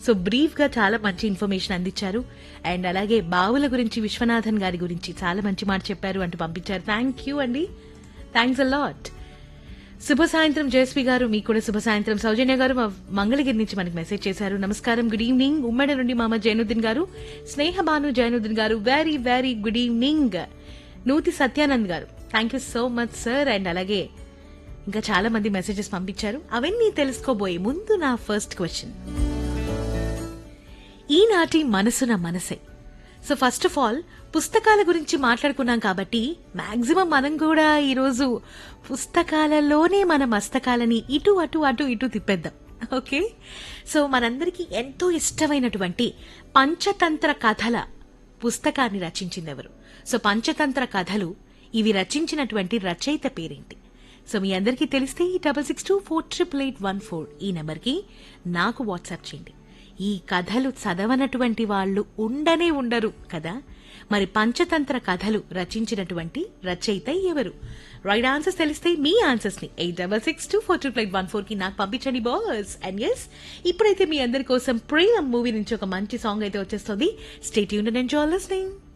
so brief గా చాలా మంచి ఇన్ఫర్మేషన్ అందించారు అండ్ అలాగే బావుల గురించి విశ్వనాథన్ గారి గురించి చాలా మంచి మాట చెప్పారు అంటూ పంపించారు థ్యాంక్ యూ అండి థ్యాంక్స్ అ లాట్ శుభ సాయంత్రం జయశ్రీ గారు మీకు కూడా శుభ సాయంత్రం సౌజన్య గారు మా మంగళగిరి నుంచి మనకి మెసేజ్ చేశారు నమస్కారం గుడ్ ఈవినింగ్ ఉమ్మడి నుండి మామ జైనుద్దీన్ గారు స్నేహ Bhanu Jainuddin garu very very good evening Nuthi Satyanand garu thank you so much sir and అలాగే ఇంకా చాలా మంది మెసేజెస్ పంపించారు అవన్నీ తెలుసుకోబోయే ముందు నా ఫస్ట్ క్వశ్చన్ ఈనాటి మనసున మనసే సో ఫస్ట్ ఆఫ్ ఆల్ పుస్తకాల గురించి మాట్లాడుకున్నాం కాబట్టి మాక్సిమం మనం కూడా ఈరోజు పుస్తకాలలోనే మన మస్తకాలని ఇటు అటు అటు ఇటు తిప్పేద్దాం ఓకే సో మనందరికీ ఎంతో ఇష్టమైనటువంటి పంచతంత్ర కథల పుస్తకాన్ని రచించింది ఎవరు సో పంచతంత్ర కథలు ఇవి రచించినటువంటి రచయిత పేరేంటి సో మీ అందరికీ తెలిస్తే ఈ double six two four triple eight one four ఈ నెంబర్కి నాకు వాట్సాప్ చేయండి ఈ కథలు చదవనటువంటి వాళ్ళు ఉండనే ఉండరు కదా మరి పంచతంత్ర కథలు రచించినటువంటి రచయిత ఎవరు రైట్ ఆన్సర్స్ తెలిస్తే మీ ఆన్సర్స్ ని eight double six two four triple eight one four కి నాకు పంపించండి బాస్ అండ్ ఎస్ ఇప్పుడైతే మీ అందరి కోసం ప్రేమ్ మూవీ నుంచి ఒక మంచి సాంగ్ అయితే వచ్చేస్తుంది స్టేట్ యూన్ అండ్ ఎంజాయ్ లిస్నింగ్